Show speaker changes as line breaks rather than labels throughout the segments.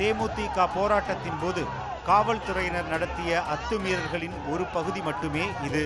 தேமுதிக போராட்டத்தின் போது காவல்துறையினர் நடத்திய அத்துமீறல்களின் ஒரு பகுதி மட்டுமே இது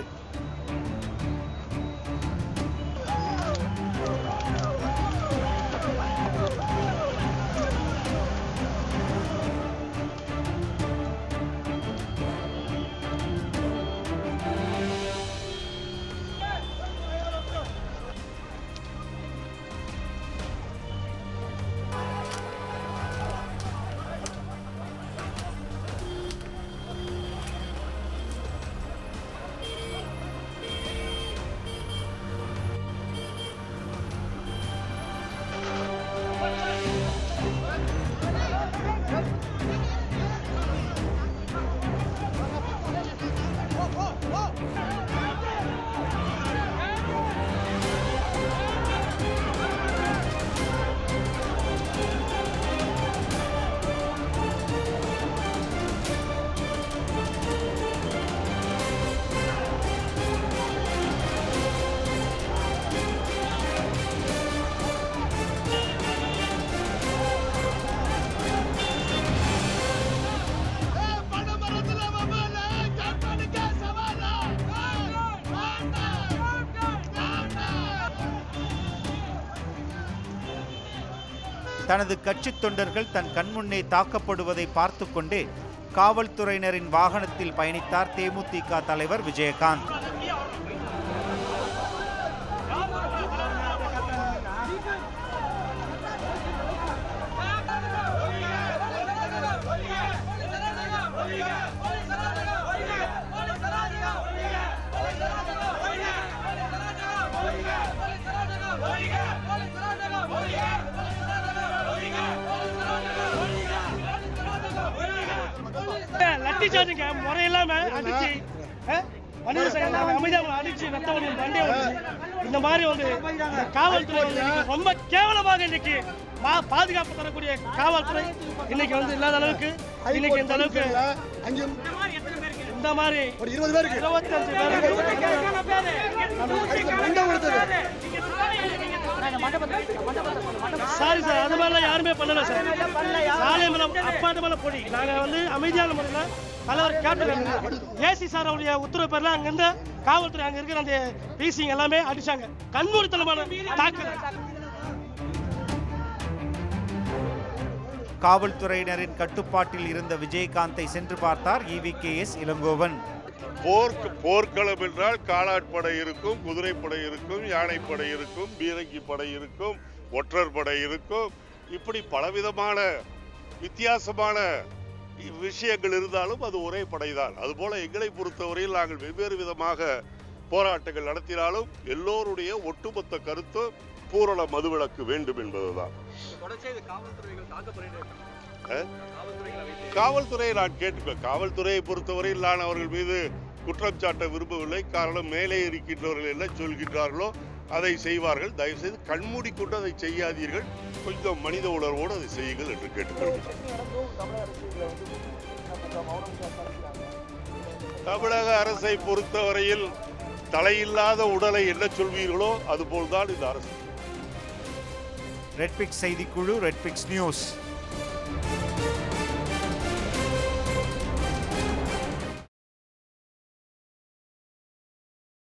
தனது கட்சித் தொண்டர்கள் தன் கண்முன்னே தாக்கப்படுவதை பார்த்து கொண்டே காவல்துறையினரின் வாகனத்தில் பயணித்தார் தேமுதிக தலைவர் விஜயகாந்த்
லட்டி சார்ஜுங்க முறையில்லாம அடிச்சு அஹ், வண்டியை ச- அமைதியா அடிச்சு ரத்த வண்டி வண்டியை ஓட்டுச்சு. இந்த மாதிரி வந்து இந்த காவல்துறை வந்து இன்னைக்கு ரொம்ப கேவலமாக இன்னைக்கு பா- பாதுகாப்பு தரக்கூடிய காவல்துறை இன்னைக்கு வந்து இல்லாத அளவுக்கு இன்னைக்கு இந்த அளவுக்கு இந்த மாதிரி
ஒரு இருபது பேருக்கு
இருபத்தஞ்சு பேருக்கு சாரி சார் அது மாதிரிலாம் யாருமே பண்ணல சார் சாலை மேல அப்பாட்ட மேல பொடி நாங்க வந்து அமைதியான முறையில் தலைவர் கேப்டன் ஏசி சார் அவருடைய உத்தரவு பேர்ல அங்க இருந்த காவல்துறை அங்க இருக்கிற அந்த பிசிங்க எல்லாமே அடிச்சாங்க கண்மூடித்தனமான தாக்குதல்
காவல்துறையினரின் கட்டுப்பாட்டில் இருந்த விஜயகாந்தை சென்று பார்த்தார் இவிகேஎஸ் இளங்கோவன்
போர்க் போர்க்களம் என்றால் காலாட்படை இருக்கும் குதிரைப்படை இருக்கும் யானைப்படை இருக்கும் பீரங்கி படை இருக்கும் ஒற்றர் படை இருக்கும் இப்படி பலவிதமான வித்தியாசமான விஷயங்கள் இருந்தாலும் அது ஒரே படைதான் அதுபோல எங்களை பொறுத்தவரையில் நாங்கள் வெவ்வேறு விதமாக போராட்டங்கள் நடத்தினாலும் எல்லோருடைய ஒட்டுமொத்த கருத்து பூரண மதுவிலக்கு வேண்டும் என்பதுதான் அஹ்? காவல்துறையை நான் கேட்டுக்கோ காவல்துறையை பொறுத்தவரையில் நான் அவர்கள் மீது குற்றம் சாட்ட விரும்பவில்லை காரணம் மேலே இருக்கின்றவர்கள் என்ன சொல்கின்றார்களோ அதை செய்வார்கள் தயவுசெய்து கண்மூடி கொண்டு அதை செய்யாதீர்கள் கொஞ்சம் மனித உணர்வோடு அதை செய்யுங்கள் என்று கேட்டுக்கொள்கிறேன் தமிழக அரசை பொறுத்தவரையில் தலையில்லாத உடலை என்ன சொல்வீர்களோ அதுபோல்தான் இந்த அரசு
ரெட்பிக்ஸ் செய்திக்குழு ரெட்பிக்ஸ் நியூஸ்